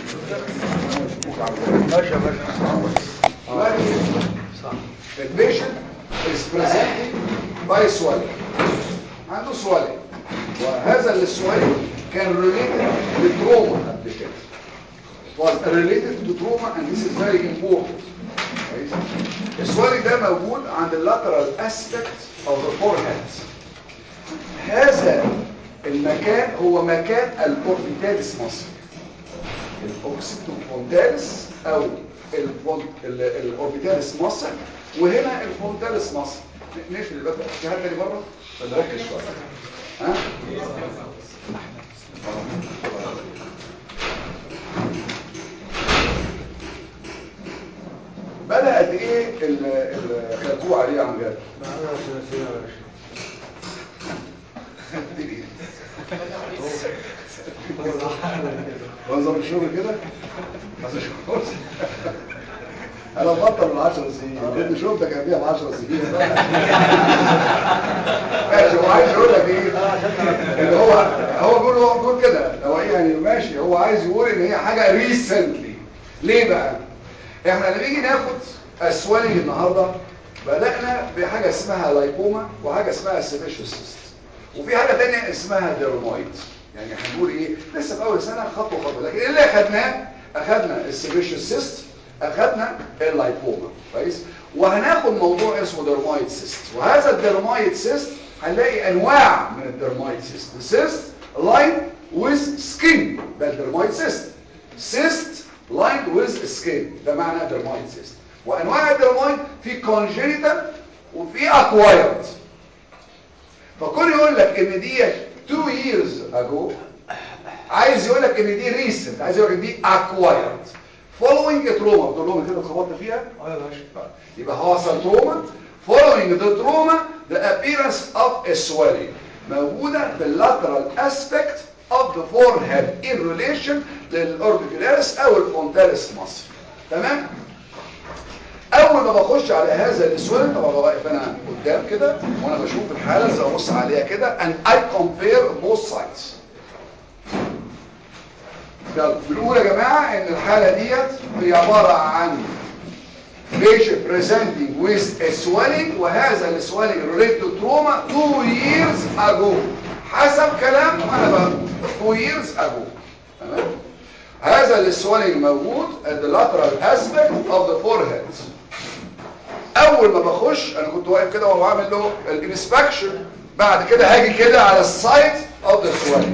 ماشي يا باشا دلوقتي البيشنت is presenting by swelling عنده swelling وهذا السوالي كان related لتروما قبل كده was related to trauma and this is very important كويس؟ السوالي ده موجود عند اللاترال aspect of the forehead هذا المكان هو مكان الاوربيتاليس مصر الاوكسيتوفونتاليس او الفون- ال- الاوربيتاليس مصر وهنا الفونتاليس مصر نقفل الباب ده. في حد تاني بره فنركز شويه ها بدا قد ايه ال- الخلكوعه دي يا عم جاد معانا ثلاثين يا باشا منظر الشغل كده بس شغل انا بطل من 10 سنين كنت شفتك قبلها ب 10 سنين ماشي هو عايز يقول لك ايه ان هو هو بيقول هو بيقول كده هو ايه يعني ماشي هو عايز يقول ان هي حاجه ريسنتلي ليه بقى احنا لما نيجي ناخد اسوالي النهارده بدانا بحاجه اسمها لايكوما وحاجه اسمها سيبيشوسيست وفي حاجه تانية اسمها ديرمويد يعني هنقول ايه لسه في اول سنه خطوه خطوه لكن اللي اخدناه اخدنا السيبيشوسيست اخدنا اللايكوما كويس وهناخد موضوع اسمه ديرمويد سيست وهذا الديرمويد سيست هنلاقي انواع من الديرمويد سيست سيست لاين ويز سكين ده الديرمويد سيست سيست لاين ويز سكين ده معنى ديرمويد سيست وانواع الديرمويد في كونجينيتال وفي اكوايرد فكل يقول لك ان دي 2 years ago عايز يقول لك ان دي ريسنت عايز يقول لك ان دي acquired following a trauma بتقول لهم كده اتخبطت فيها اه يا باشا يبقى حصل تروما following the trauma the appearance of a swelling موجودة في lateral aspect of the forehead in relation للأوربيكولاريس أو الفونتاليس مصر تمام؟ أول ما بخش على هذا السويلنج طبعا ببقى واقف أنا قدام كده وأنا بشوف الحالة زي أبص عليها كده and I compare both sides يلا بنقول يا جماعة ان الحالة ديت هي عبارة عن patient presenting with a swelling وهذا السويلنج related to trauma two years ago حسب كلام انا بقى two years ago تمام هذا السويلنج موجود at the lateral aspect of the forehead اول ما بخش انا كنت واقف كده وبعمل له الانسبكشن بعد كده هاجي كده على السايت اوف ذا swelling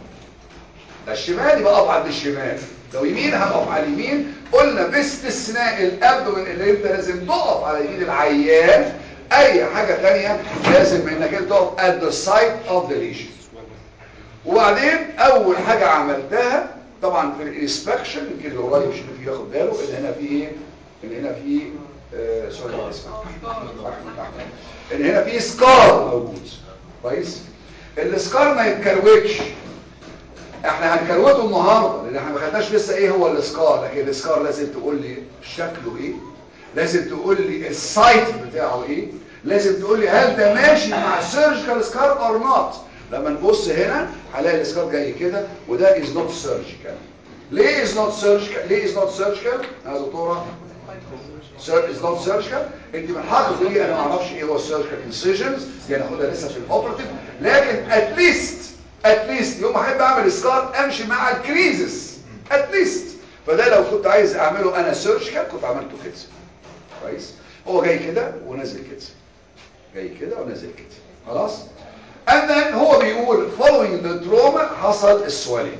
ده الشمال يبقى اقف عند الشمال لو يمين هقف على اليمين قلنا باستثناء الابدومن اللي انت لازم تقف على يمين العيان اي حاجة تانية لازم انك انت تقف at the site of the lesion وبعدين اول حاجة عملتها طبعا في الانسبكشن يمكن اللي قريب مش فيه ياخد باله ان هنا في ايه ان هنا في آه سوري اسمه احمد احمد ان هنا في سكار موجود كويس السكار ما يتكروتش احنا هنكروته النهارده لان احنا ما خدناش لسه ايه هو الاسكار لكن الاسكار لازم تقول لي شكله ايه لازم تقول لي السايت بتاعه ايه لازم تقول لي هل ده ماشي مع السيرجيكال سكار اور نوت لما نبص هنا هلاقي السكار جاي كده وده از نوت سيرجيكال ليه از نوت سيرجيكال ليه از نوت سيرجيكال يا دكتوره سير از نوت سيرجيكال انت من حق تقولي انا ما اعرفش ايه هو السيرجيكال انسيجنز دي هناخدها لسه في الاوبراتيف لكن اتليست اتليست يوم ما احب اعمل سكار امشي مع الكريزس اتليست فده لو كنت عايز اعمله انا سيرجيكال كنت عملته كده كويس هو جاي كده ونازل كده جاي كده ونازل كده خلاص and then هو بيقول following the trauma حصل السوالين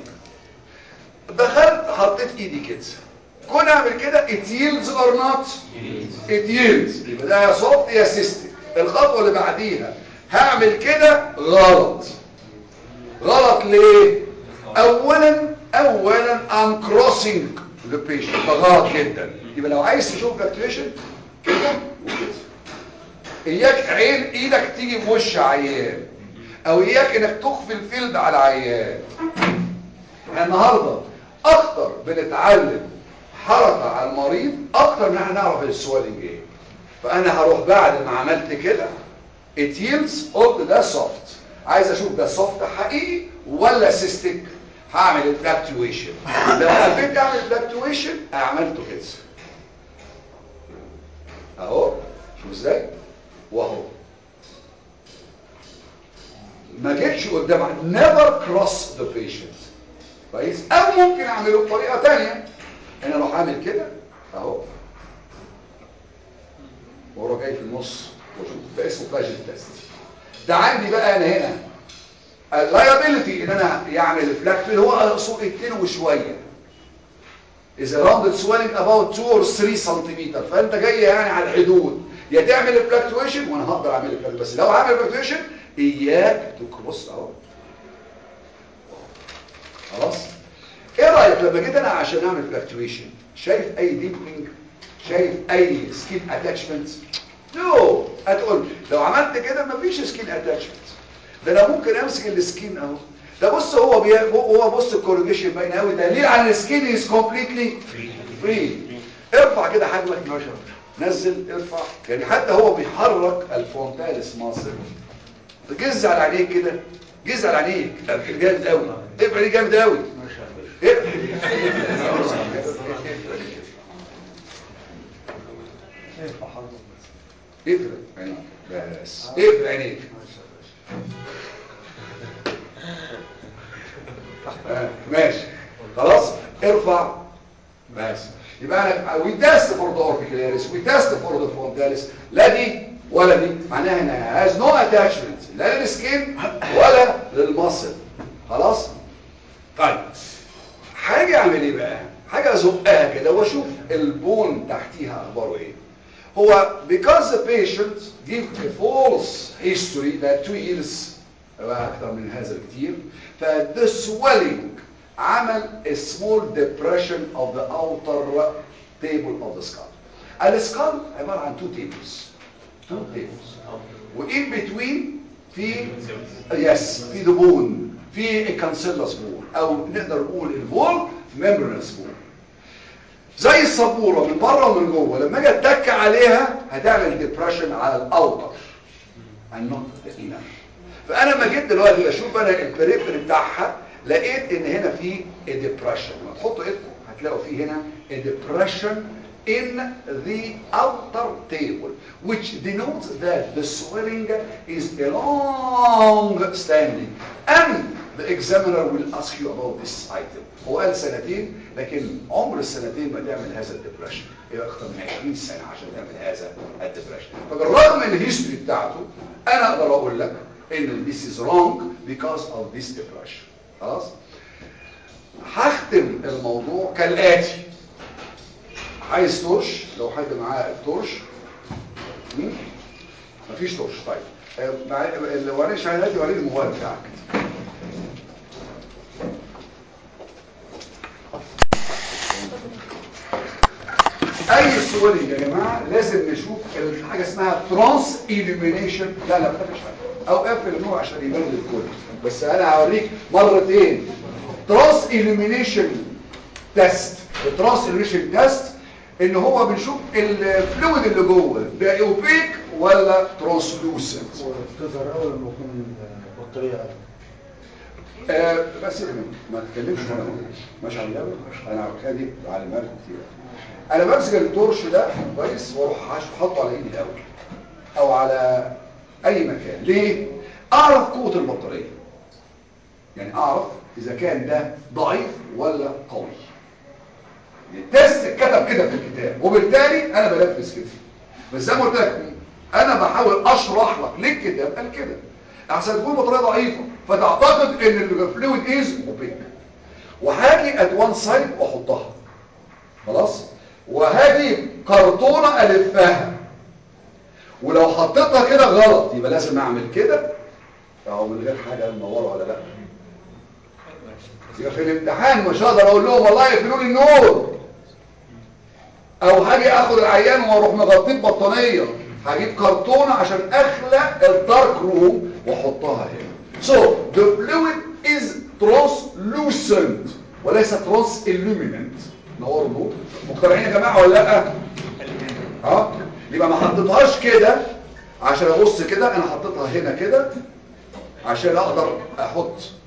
دخلت حطيت ايدي كده كون اعمل كده it yields or not it yields يبقى ده يا soft يا سيستم الخطوه اللي بعديها هعمل كده غلط غلط ليه اولا اولا I'm crossing the patient ده غلط جدا يبقى لو عايز تشوف فاكتوريشن كده وكده اياك عين ايدك تيجي في وش عيان او اياك انك تخفي الفيلد على عيان احنا النهارده اكتر بنتعلم حركه على المريض اكتر من احنا نعرف السوالنج ايه فانا هروح بعد ما عملت كده it yields قلت ده سوفت عايز اشوف ده سوفت حقيقي ولا سيستيك هعمل الفلاكتويشن لو حبيت اعمل فلاكتويشن عملته كده اهو شوف ازاي واهو ما جيتش قدام never cross the patient كويس او ممكن اعمله بطريقه تانية انا لو هعمل كده اهو وهو جاي في النص واشوف ده اسمه باجن تيست ده عندي بقى انا هنا اللايبيلتي ان انا يعمل فلاكت اللي هو سوق 2 وشويه اذا راوندد سويلنج اباوت 2 اور 3 سنتيمتر فانت جاي يعني على الحدود يا تعمل الفلاكتويشن وانا هقدر اعمل الفلاكتويشن بس لو هعمل الفلاكتويشن اياك تكروس اهو خلاص ايه رايك لما جيت انا عشان اعمل فلاكتويشن شايف اي ديبنج شايف اي سكين اتاتشمنت نو هتقول لو عملت كده مفيش سكين اتاتشمنت ده انا ممكن امسك السكين اهو ده بص هو بي... هو بص الكورجيشن باين قوي دليل على السكين از كومبليتلي فري ارفع كده حجمك نزل ارفع يعني حتى هو بيحرك الفونتاليس ماسل جز على عينيك كده جز على عينيك اقفل جامد قوي اقفل عينيك جامد قوي اقفل اقفل عينيك بس اقفل عينيك آه، ماشي خلاص ارفع بس يبقى انا وي تيست فور ذا اوربيكولاريس وي تيست فور ذا فونتاليس لا دي ولا دي معناها انها هاز نو اتاتشمنت لا للسكين ولا للمصل خلاص طيب حاجه اعمل ايه بقى حاجه ازقها كده واشوف البون تحتيها اخباره ايه هو because the patient give a false history that two years اكتر من هذا بكتير فده swelling عمل a small depression of the outer table of the skull السكال عبارة عن two tables two tables وin between في يس في the bone في الكانسيلاس بون او نقدر نقول البول ميمبرنس بون زي السبوره من بره ومن جوه لما اجي اتك عليها هتعمل ديبريشن على الاوتر النوت الانر فانا لما جيت دلوقتي اشوف انا البريفري بتاعها لقيت ان هنا في ديبريشن لما تحطوا ايدكم هتلاقوا في هنا depression in the outer table which denotes that the swelling is a long standing and the examiner will ask you about this item هو قال سنتين لكن عمر السنتين ما تعمل هذا الدبريشن يبقى اكتر من 20 سنه عشان تعمل هذا الدبريشن فبالرغم من الهيستوري بتاعته انا اقدر اقول لك ان this is wrong because of this depression خلاص هختم الموضوع كالاتي عايز تورش لو حد معاه التورش مم؟ مفيش تورش طيب آه، مع- لو وريني شهاداتي وريني الموبايل بتاعك اي سوالي يا جماعه لازم نشوف حاجه اسمها ترانس illumination لا لا ما تخافش او قفل النور عشان يبان للكل بس انا هوريك مرتين ترانس illumination تيست الترانس illumination تيست ان هو بنشوف الفلويد اللي جوه ده اوبيك ولا ترانسلوسنت تظهر اول لما يكون البطاريه قلت آه بس يا جماعة، ما تتكلمش وانا ماشي على اللعبه انا خدي علمها لكم كتير انا بمسك التورش ده كويس واروح احطه على ايدي الاول او على اي مكان ليه اعرف قوه البطاريه يعني اعرف اذا كان ده ضعيف ولا قوي التست اتكتب كده في الكتاب وبالتالي انا بنفذ كده بس زي ما قلت لك انا بحاول اشرح لك ليه الكتاب قال كده احسن تكون البطاريه ضعيفه فتعتقد ان الفلويد از اوبيك وهاجي ات وان سايد واحطها خلاص وهاجي كرتونه الفها ولو حطيتها كده غلط يبقى لازم اعمل كده اهو من غير حاجه منوره ولا لا يبقى في الامتحان مش هقدر اقول لهم والله يقفلوا لي النور او هاجي اخد العيان واروح مغطيه ببطانيه هجيب كرتونه عشان اخلق الدارك روم واحطها هنا so the fluid is translucent وليس trans illuminant نور النور مقتنعين يا جماعه ولا لا ها يبقى ما حطيتهاش كده عشان ابص كده انا حطيتها هنا كده عشان اقدر احط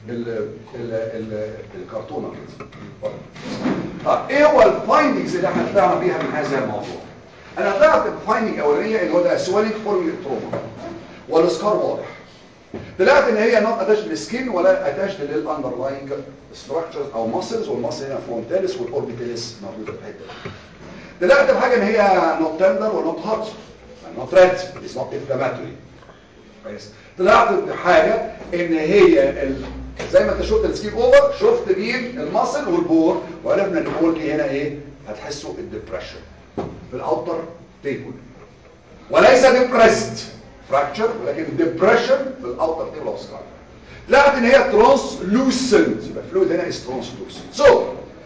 ال ال ال الكرتونه كده طيب ايه هو الفايندنجز اللي احنا طلعنا بيها من هذا الموضوع انا طلعت الفايندنج الاولانيه اللي هو ده سوالينج فور تروما والسكار واضح طلعت ان هي نوت اتاش للسكين ولا اتاش للاندرلاينج ستراكشرز او ماسلز والماسل هنا فرونتاليس والاوربيتاليس موجوده في الحته دي طلعت بحاجه ان هي نوت تندر ونوت هارد نوت ريد از نوت انفلاماتوري كويس طلعت بحاجه ان هي ال... زي ما انت شفت السكين اوفر شفت مين الماسل والبور وعرفنا ان البور دي هنا ايه هتحسوا الدبريشن في الاوتر تيبل وليس ديبريست فراكتشر ولكن ديبريشن في الاوتر تيبل اوف سكار طلعت ان هي ترانسلوسنت يبقى الفلويد هنا از ترانسلوسنت سو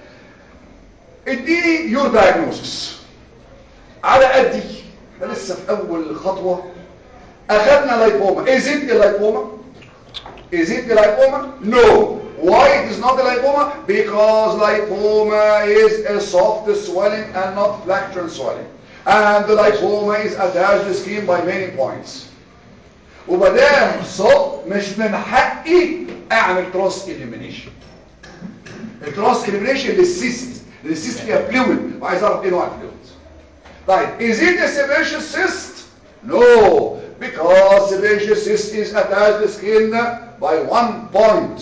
اديني يور دايجنوستس على قدي احنا لسه في اول خطوه اخذنا لايبوما is it a lipoma is it a lipoma no why it is not a lipoma because lipoma is a soft swelling and not flaccent swelling and the lipoma is attached to the skin by many points ومادام صوت مش من حقي اعمل تراس اليمينيشن التراس اليمينيشن للسيست للسيست فيها فلويد وعايز اعرف ايه نوع الفلويد طيب is it a sebaceous cyst no because sebaceous cyst is attached to the skin by one point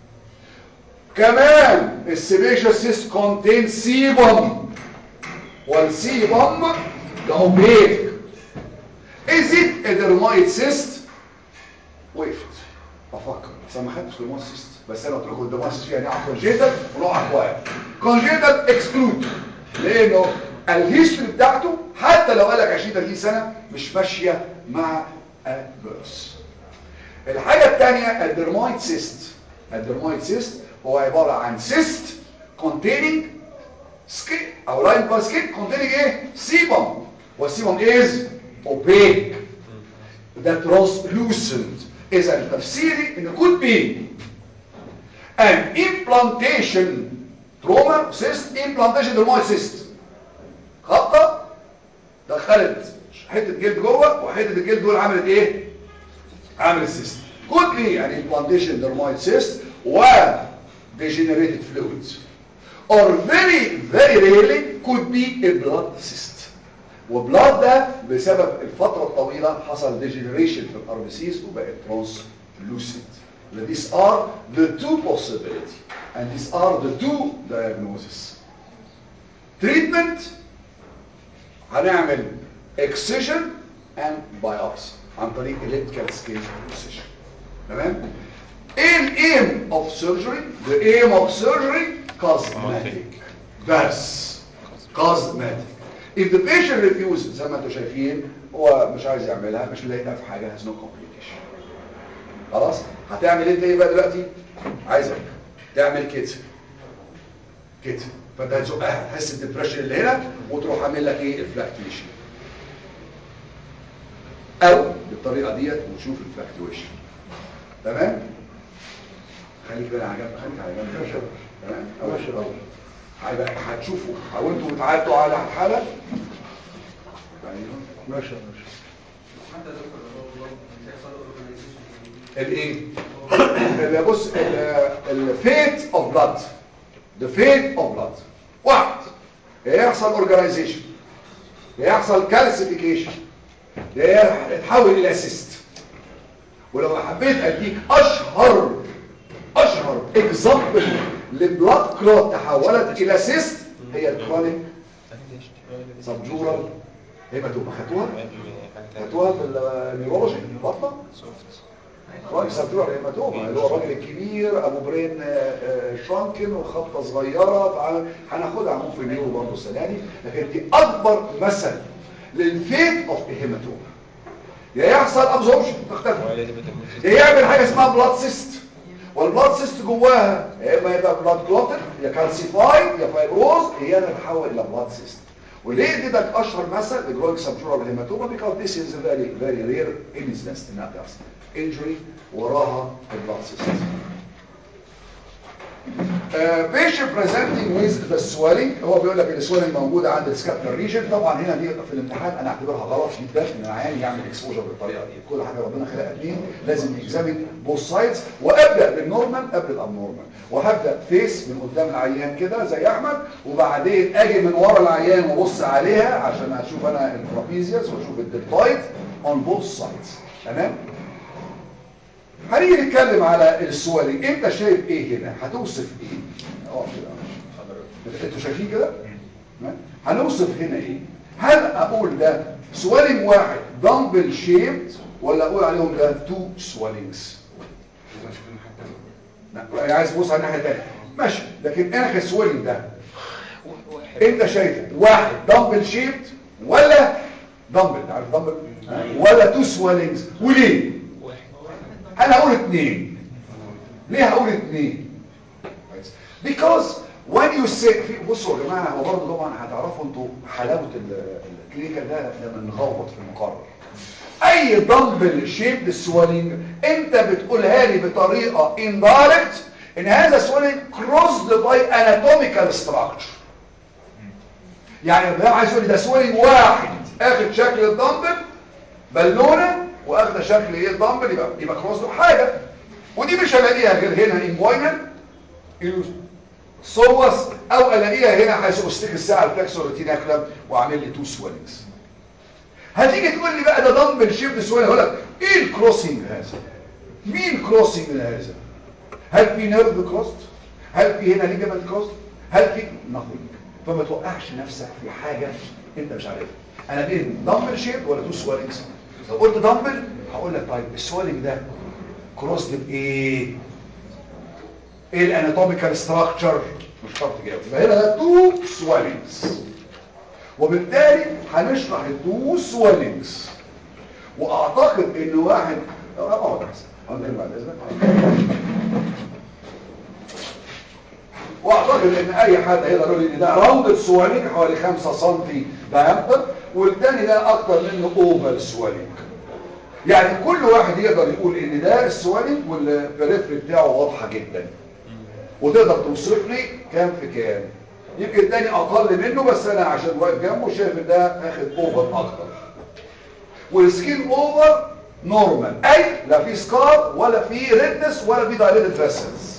كمان السيبيشيوس cyst contains sebum والسيبم ده اوبيك is it a dermoid cyst وقفت افكر بس انا ما خدتش dermoid cyst بس انا قلت لكم الdermoid cyst فيها نوع كونجيتال ونوع اكواير كونجيتال اكسكلود لانه الهيستوري بتاعته حتى لو قالك 20 30 سنه مش ماشيه مع ادفيرس الحاجه الثانيه الدرمويد سيست الدرمويد سيست هو عباره عن سيست containing skin او لاين بار سكين containing ايه سيبم والسيبم از opaque ده translucent اذا تفسيري ان could be an implantation trauma cyst implantation dermoid cyst خطه دخلت حته جلد جوه وحته الجلد دول عملت ايه عملت سيست could be يعني implantation dermoid cyst و degenerated fluids or very very rarely could be a blood cyst وبلاد ده بسبب الفترة الطويلة حصل degeneration في الاربسيس وبقت translucent these are the two possibility and these are the two diagnosis treatment هنعمل excision and biopsy عن طريق electrical skin excision تمام ايه الايم of surgery the aim of surgery cosmetic بس cosmetic if the patient refuses زي ما انتم شايفين هو مش عايز يعملها مش لاقيها في حاجه has no complication خلاص هتعمل انت ايه بقى دلوقتي عايزك تعمل كده كده فانت هتزقها تحس الدبريشن اللي هنا وتروح عامل لك ايه الفلاكتويشن او بالطريقه ديت وتشوف الفلاكتويشن تمام خليك بقى على جنب خليك على جنب ماشي. تمام ماشي. أول. هيبقى هتشوفوا او انتوا بتعدوا على الحاله ايوه ماشي ماشي حتى دكتور لو بيحصل اورجانيزيشن الايه اللي بص الفيت اوف بلاد the fate of blood واحد يحصل اورجانيزيشن يحصل كالسيفيكيشن يتحول الى سيست ولو حبيت اديك اشهر اشهر اكزامبل لبلاد كلوت تحولت الى سيست هي الكرونيك سبجورال هيماتوما خدتوها خدتوها في النيورولوجي بطنه كرونيك سبجورال هيماتوما اللي هو الراجل الكبير ابو برين آه، آه، شرانكن وخبطه صغيره فع- هناخدها عموما في النيورو برضه السنه دي لكن دي اكبر مثل للفيت اوف هيماتوما يا يحصل ابزوربشن تختفي يا يعمل حاجه اسمها بلاد سيست والبلاد سيست جواها يا اما يبقى بلاد كلوتد يا كالسيفايد يا فايبروز يا تتحول الى بلاد سيست وليه اديتك اشهر مثل لجروينج سبجورال هيماتوما because this is a very very rare incidence انها تحصل injury وراها البلاد سيست patient presenting with the swelling هو بيقول لك السويلنج موجوده عند السكابلر ريجن طبعا هنا دي في الامتحان انا اعتبرها غلط جدا ان العيان يعمل اكسبوجر بالطريقه دي كل حاجه ربنا خلقها اتنين لازم يكزامن بوث سايدز وابدا بالنورمال قبل الابنورمال وهبدا فيس من قدام العيان كده زي احمد وبعدين اجي من ورا العيان وابص عليها عشان اشوف انا الترابيزيوس واشوف الدلتويد اون بوث سايدز تمام هنيجي نتكلم على السوالي انت شايف ايه هنا هتوصف ايه اه كده انتوا شايفين كده تمام؟ هنوصف هنا ايه هل اقول ده سوالينج واحد دمبل شيبد ولا اقول عليهم ده تو سوالينجز لا عايز تبص على الناحيه الثانيه ماشي لكن انا كسوالينج ده انت شايفه واحد دمبل شيبد ولا دمبل عارف دمبل ولا تو سوالينجز وليه انا هقول اتنين ليه هقول اتنين because when you say في بصوا يا جماعه هو برضه طبعا هتعرفوا انتوا حلاوه ال- الكلينيكال ده لما نغوط في المقرر اي دمبل شيبد سوالينج انت بتقولها لي بطريقه indirect ان هذا سوالينج crossed by anatomical structure يعني ده عايز يقول لي ده سوالينج واحد اخد شكل الدمبل بالونه واخده شكل ايه الدمبل يبقى يبقى كروس بحاجه ودي مش هلاقيها غير هنا انجوينال صوص او الاقيها هنا حيث استيك الساعه الفلكسور ريتيناكولم واعمل لي تو سويلنجز هتيجي تقول لي بقى ده دمبل شيفت سويلنج هقول لك ايه الكروسنج هذا مين كروسنج هذا هل في نيرف كروست هل في هنا ليجمنت كروست هل في نخل فما توقعش نفسك في حاجه انت مش عارفها انا بين دمبل شيب ولا تو سويلنجز لو قلت دمبل هقول لك طيب السويلنج ده كروست بايه ايه الاناتوميكال ستراكشر مش شرط تجاوب يبقى هنا ده تو سويلنجز وبالتالي هنشرح التو سويلنجز واعتقد ان واحد اقعد احسن عندك بعد اذنك واعتقد ان اي حد هيقدر يقول ان ده راوندد سوالينج حوالي 5 سم دايمتر والتاني ده اكتر منه اوفال سوالينج يعني كل واحد يقدر يقول ان ده السوالينج والبريفري بتاعه واضحه جدا وتقدر توصف لي كام في كام يمكن التاني اقل منه بس انا عشان واقف جنبه شايف ان ده اخد اوفر اكتر والسكين اوفر نورمال اي لا في سكار ولا في ريدنس ولا في دايليتد فيسلز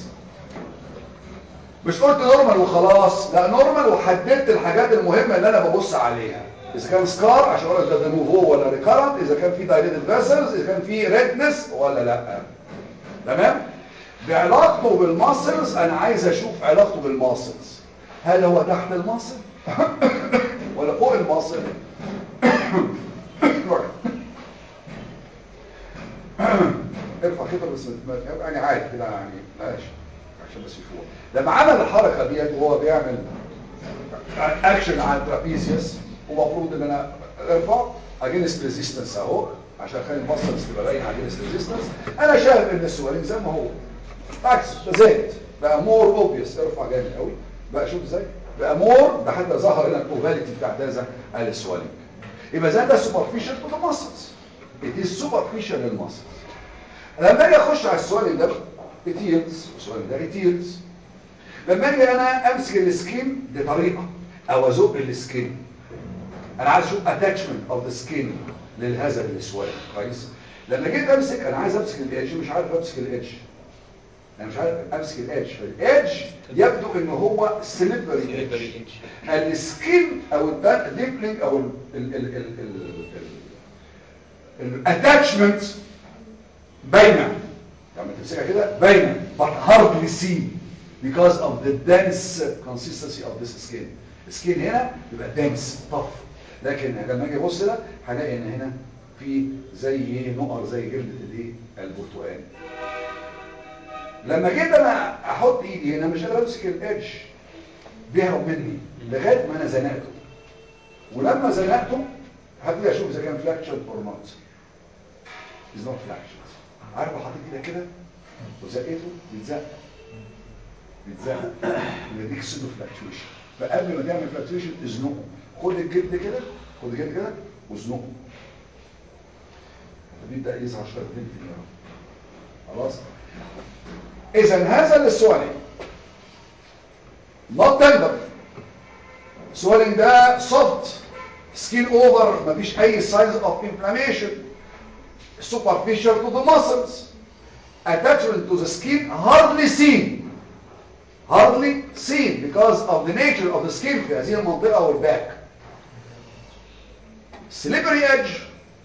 مش قلت نورمال وخلاص لا نورمال وحددت الحاجات المهمه اللي انا ببص عليها اذا كان سكار عشان اقول لك ده نوفو ولا ريكارنت اذا كان في دايليتد فيسلز اذا كان في ريدنس ولا لا تمام بعلاقته بالماسلز انا عايز اشوف علاقته بالماسلز هل هو تحت الماسل ولا فوق الماسل ارفع خطر بس ما- يعني عادي كده يعني ماشي عشان بس يفوق لما عمل الحركه ديت وهو بيعمل اكشن على الترابيزيوس ومفروض ان انا ارفع اجينست ريزيستنس اهو عشان اخلي الماسلز تبقى باينه اجينست ريزيستنس انا شايف ان السوالين زي ما هو عكس ده زاد بقى مور اوبفيس ارفع جامد قوي بقى شوف ازاي بقى مور ده حتى ظهر هنا الاوفاليتي بتاعت هذا السوالين يبقى زي ده سوبرفيشال تو ذا ماسلز it is superficial للماسلز لما اجي اخش على السؤال ده ايتيلز السؤال ده ايتيلز لما اجي انا امسك السكين بطريقه او ازق السكين انا عايز اشوف اتاتشمنت اوف ذا سكين لهذا السؤال كويس لما جيت امسك انا عايز امسك الادج مش عارف امسك الادج انا مش عارف امسك الادج فالادج يبدو ان هو سليبري ايدج السكين او الديبلينج او الاتاتشمنت باينه لما تمسكها كده باينه but hardly seen because of the dense consistency of this skin السكين هنا يبقى dense tough لكن لما اجي ابص ده هلاقي ان هنا في زي ايه نقر زي جلده الايه البرتقال لما جيت انا احط ايدي هنا مش قادر امسك الادج بيهرب مني لغايه ما انا زنقته ولما زنقته هبتدي اشوف اذا كان فلاكشن اور نوت از نوت فلاكشن عارف لو حطيت ايدك كده وزقيته بيتزق بيتزق ويديك سودو فلاكشويشن فقبل ما تعمل فلاكشويشن ازنقه خد الجلد كده خد الجلد كده وازنقه بيبدا يظهر شويه جلد كده خلاص اذا هذا السؤال not tender swelling ده soft skin over مفيش اي signs of inflammation superficial to the muscles attachment to the skin hardly seen hardly seen because of the nature of the skin في هذه المنطقة والباك slippery edge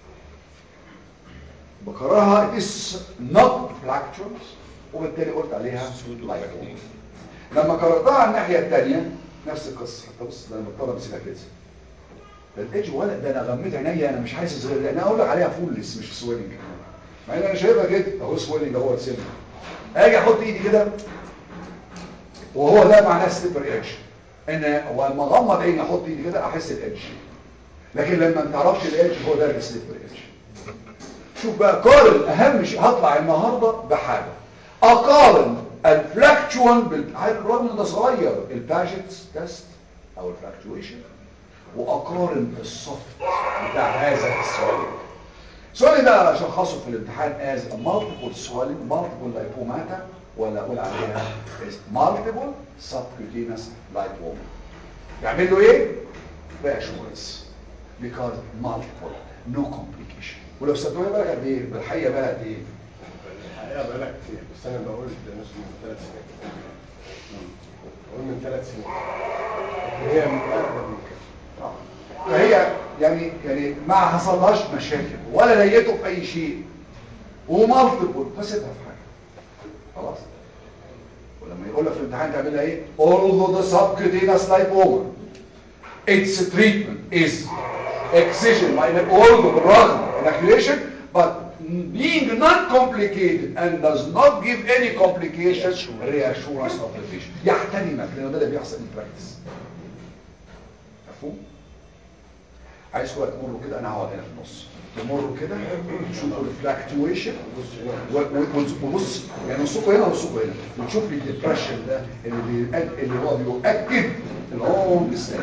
بكرهها it is not fractures وبالتالي قلت عليها light لما كررتها على الناحية التانية نفس القصة حتى بص ده انا بضطر امسكها كده ده الايدج ولا ده انا غميت عينيا انا مش حاسس غير لان انا اقول لك عليها فولس مش سويلنج مع ان انا شايفها كده اهو سويلنج اهو السن اجي احط ايدي كده وهو ده معناه سليبر ايدج ان ولما اغمض عيني احط ايدي كده احس الايدج لكن لما ما تعرفش الايدج هو ده السليبر ايدج شوف بقى قارن اهم شيء هطلع النهارده بحاجه اقارن الفلاكتوان بالرغم ان ده صغير الباجيتس تيست او الفلاكتويشن واقارن الصف بتاع هذا السؤال السؤال ده شخصه في الامتحان as a multiple swelling multiple lipomata ولا اقول عليها is multiple subcutaneous lipoma يعمل له ايه reassurance because multiple no complication ولو سبتوها بالك قد ايه بالحقيقه بقى قد ايه الحقيقه بقالها كتير بس انا بقول ده مش من ثلاث سنين بقول من ثلاث سنين لكن هي من اقدم من كده آه. فهي يعني يعني ما حصلهاش مشاكل ولا ضايقته في اي شيء ومالتيبل فسيبها في حاجه خلاص ولما يقول لك في الامتحان تعملها ايه although the subcutaneous lipoma its treatment is excision by the although بالرغم inoculation but being non-complicated and does not give any complications reassurance of the patient يحترمك لان ده اللي بيحصل في البراكتس مفهوم عايزكم تمروا كده انا هقعد هنا في النص تمروا كده تشوفوا الفلاكتويشن وبص يعني نصكم هنا ونصكم هنا وتشوف لي الديبرشن ده اللي بيأكد اللي هو بيؤكد اللونج ستاند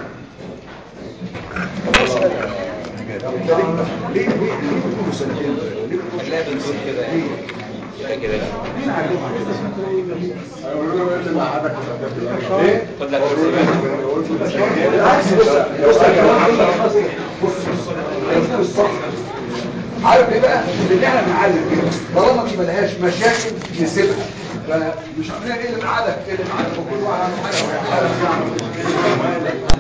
ليه ليه ليه بتقولوا سنتين ليه بتقولوا لا بنسيب كده يعني يبقى كده مين علمها هيقولوا له انت مقعدك ايه خد لك السيبان بالعكس بص بص يا جماعه بص بص بص الصح عارف ايه بقى اللي احنا بنعلم كده طالما دي ملهاش مشاكل نسيبها فمش عاملين ايه اللي قعدك ايه اللي قعدك وكل واحد عنده حاجه